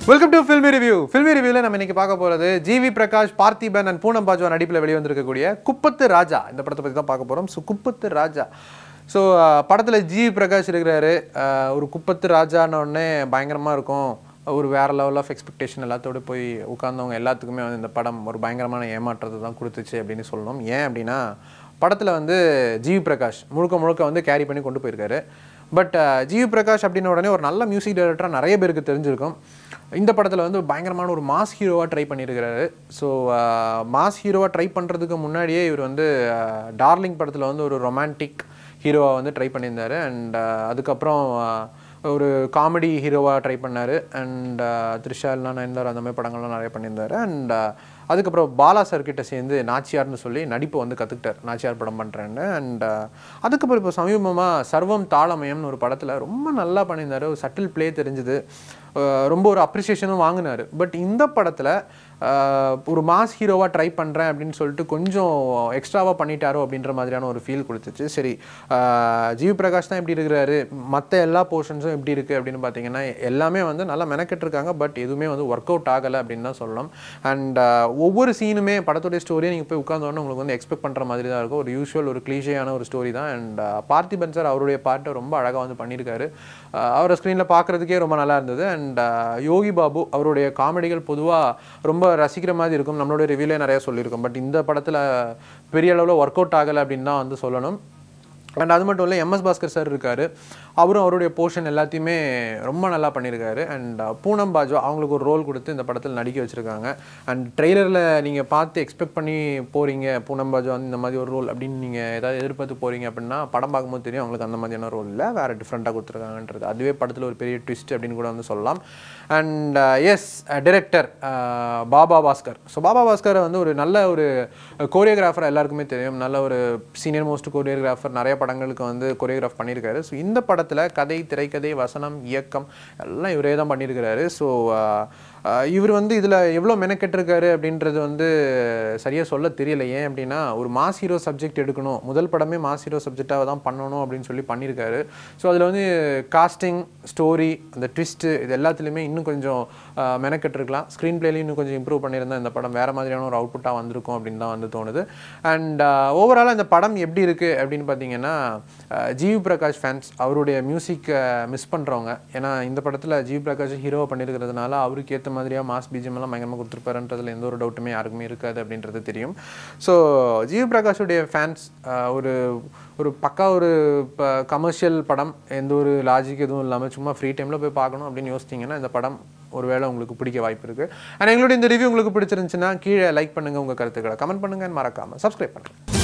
welcome to filmy review filmy ரிவ்யூவில் நம்ம இன்னைக்கு பார்க்க போகிறது ஜிவி பிரகாஷ் பார்த்திபன் அண்ட் பூனம் பாஜ்வா நடிப்பில் வெளிவந்திருக்கக்கூடிய குப்பத்து ராஜா இந்த படத்தை பற்றி தான் பார்க்க போகிறோம் ஸோ குப்பத்து ராஜா ஸோ படத்தில் ஜிவி பிரகாஷ் இருக்கிறாரு அஹ், ஒரு குப்பத்து ராஜான உடனே பயங்கரமாக இருக்கும் ஒரு வேற லெவல் ஆஃப் எக்ஸ்பெக்டேஷன் எல்லாத்தோட போய் உட்கார்ந்தவங்க எல்லாத்துக்குமே வந்து இந்த படம் ஒரு பயங்கரமான ஏமாற்றத்தை தான் கொடுத்துச்சு அப்படின்னு சொல்லணும் ஏன் அப்படின்னா படத்தில் வந்து ஜிவி பிரகாஷ் முழுக்க முழுக்க வந்து கேரி பண்ணி கொண்டு போயிருக்காரு பட் ஜிவி பிரகாஷ் அப்படின்ன உடனே ஒரு நல்ல மியூசிக் டைரக்டராக நிறைய பேருக்கு தெரிஞ்சிருக்கும் இந்த படத்தில் வந்து ஒரு பயங்கரமான ஒரு மாஸ் ஹீரோவாக ட்ரை பண்ணியிருக்கிறாரு ஸோ மாஸ் ஹீரோவாக ட்ரை பண்ணுறதுக்கு முன்னாடியே இவர் வந்து டார்லிங் படத்தில் வந்து ஒரு ரொமான்டிக் ஹீரோவாக வந்து ட்ரை பண்ணியிருந்தாரு அண்ட் அதுக்கப்புறம் அஹ், ஒரு காமெடி ஹீரோவாக ட்ரை பண்ணார் அண்ட் த்ரிஷா இல்லா நயன்தார் அந்த மாதிரி படங்கள்லாம் நிறைய பண்ணியிருந்தாரு அண்ட் அதுக்கப்புறம் பாலா சார் கிட்ட சேர்ந்து நாச்சியார்னு சொல்லி நடிப்பை வந்து கற்றுக்கிட்டார் நாச்சியார் படம் பண்ணுறேன்னு அண்ட் அதுக்கப்புறம் இப்போ சமீபமாக சர்வம் தாளமயம்னு ஒரு படத்தில் ரொம்ப நல்லா பண்ணியிருந்தாரு ஒரு சட்டில் ப்ளே தெரிஞ்சுது அஹ் ரொம்ப ஒரு அப்ரிசியேஷனும் வாங்கினார் பட் இந்த படத்தில் ஒரு மாஸ் ஹீரோவாக ட்ரை பண்ணுறேன் அப்படின்னு சொல்லிட்டு கொஞ்சம் எக்ஸ்ட்ராவாக பண்ணிட்டாரோ அப்படின்ற மாதிரியான ஒரு ஃபீல் கொடுத்துச்சு சரி அஹ் ஜிவி பிரகாஷ் தான் எப்படி இருக்கிறாரு மற்ற எல்லா போர்ஷன்ஸும் எப்படி இருக்குது அப்படின்னு பார்த்தீங்கன்னா எல்லாமே வந்து நல்லா மெனக்கெட்டிருக்காங்க பட் எதுவுமே வந்து ஒர்க் அவுட் ஆகலை அப்படின்னு தான் சொல்லலாம் அண்ட் ஒவ்வொரு சீனுமே படத்துடைய ஸ்டோரியை நீங்கள் போய் உட்காந்தோன்னே உங்களுக்கு வந்து எக்ஸ்பெக்ட் பண்ணுற மாதிரி தான் இருக்கும் ஒரு யூஷுவல் ஒரு கிளீஷையான ஒரு ஸ்டோரி தான் அண்ட் பார்த்திபன் சார் அவருடைய பாட்டை ரொம்ப அழகாக வந்து பண்ணியிருக்காரு அஹ் அவரை ஸ்க்ரீனில் பார்க்குறதுக்கே ரொம்ப நல்லா இருந்தது அண்ட் யோகி பாபு அவருடைய காமெடிகள் பொதுவாக ரொம்ப ரசிக்கிற மாதிரி இருக்கும் நம்மளுடைய ரிவ்யூலே நிறைய சொல்லியிருக்கோம் பட் இந்த படத்தில் பெரிய அளவில் ஒர்க் அவுட் ஆகலை அப்படின்னு தான் வந்து சொல்லணும் அண்ட் அது மட்டும் இல்லை எம்எஸ் பாஸ்கர் சார் இருக்காரு அவரும் அவருடைய போர்ஷன் எல்லாத்தையுமே ரொம்ப நல்லா பண்ணியிருக்காரு அண்ட் பூனம் பாஜ்வா அவங்களுக்கு ஒரு ரோல் கொடுத்து இந்த படத்தில் நடிக்க வச்சுருக்காங்க அண்ட் ட்ரெய்லரில் நீங்கள் பார்த்து எக்ஸ்பெக்ட் பண்ணி போகிறீங்க பூனம் பாஜ்வா வந்து இந்த மாதிரி ஒரு ரோல் அப்படின்னு நீங்கள் ஏதாவது எதிர்பார்த்து போகிறீங்க அப்படின்னா படம் பார்க்கும்போது தெரியும் அவங்களுக்கு அந்த மாதிரியான ரோல் இல்லை வேறு டிஃப்ரெண்ட்டாக கொடுத்துருக்காங்கன்றது அதுவே படத்தில் ஒரு பெரிய ட்விஸ்ட் அப்படின்னு கூட வந்து சொல்லலாம் and as director Baba Bhaskar so Baba Bhaskar வந்து ஒரு நல்ல ஒரு கோரியோகிராஃபர் எல்லாருக்குமே தெரியும் நல்ல ஒரு சீனியர் மோஸ்ட் கோரியோகிராஃபர் நிறைய படங்களுக்கு வந்து கொரியோகிராஃப் பண்ணியிருக்காரு ஸோ இந்த படத்தில் கதை திரைக்கதை வசனம் இயக்கம் எல்லாம் இவரே தான் பண்ணியிருக்கிறாரு ஸோ இவர் வந்து இதில் எவ்வளோ மெனக்கெட்டிருக்காரு அப்படின்றது வந்து சரியாக சொல்ல தெரியல ஏன் அப்படின்னா ஒரு மாஸ் ஹீரோ சப்ஜெக்ட் எடுக்கணும் முதல் படமே மாஸ் ஹீரோ சப்ஜெக்டாக தான் பண்ணணும் அப்படின்னு சொல்லி பண்ணியிருக்காரு ஸோ அதில் வந்து காஸ்டிங் ஸ்டோரி அந்த ட்விஸ்ட்டு இது எல்லாத்துலேயுமே இன்னும் கொஞ்சம் அஹ், மெனக்கெட்டிருக்கலாம் ஸ்க்ரீன் பிளேலையும் இன்னும் கொஞ்சம் இம்ப்ரூவ் பண்ணியிருந்தா இந்த படம் வேறு மாதிரியான ஒரு அவுட்புட்டாக வந்திருக்கும் அப்படின்னு தான் வந்து தோணுது அண்ட் ஓவராலாக இந்த படம் எப்படி இருக்குது அப்படின்னு பார்த்தீங்கன்னா அஹ், ஜிவி பிரகாஷ் ஃபேன்ஸ் அவருடைய மியூசிக்கை மிஸ் பண்ணுறவங்க ஏன்னா இந்த படத்தில் ஜிவி பிரகாஷ் ஹீரோவை பண்ணியிருக்கிறதுனால அவருக்கு ஏற்ற மாதிரியாக மாஸ் பிஜிஎம் எல்லாம் பயங்கரமாக கொடுத்துருப்பாருன்றதுல எந்த ஒரு டவுட்டுமே யாருக்குமே இருக்காது அப்படின்றது தெரியும் ஸோ ஜிவி பிரகாஷுடைய ஃபேன்ஸ் ஒரு ஒரு பக்கா ஒரு கமர்ஷியல் படம் எந்த ஒரு லாஜிக் எதுவும் இல்லாமல் சும்மா ஃப்ரீ டைமில் போய் பார்க்கணும் அப்படின்னு யோசிச்சிங்கன்னா இந்த படம் ஒருவேளை உங்களுக்கு பிடிக்க வாய்ப்பு இருக்குது அண்ட் எங்களுடைய இந்த ரிவ்யூ உங்களுக்கு பிடிச்சிருந்துச்சுன்னா கீழே லைக் பண்ணுங்கள் உங்கள் கருத்துக்களை கமெண்ட் பண்ணுங்க மறக்காமல் சப்ஸ்கிரைப் பண்ணுங்கள்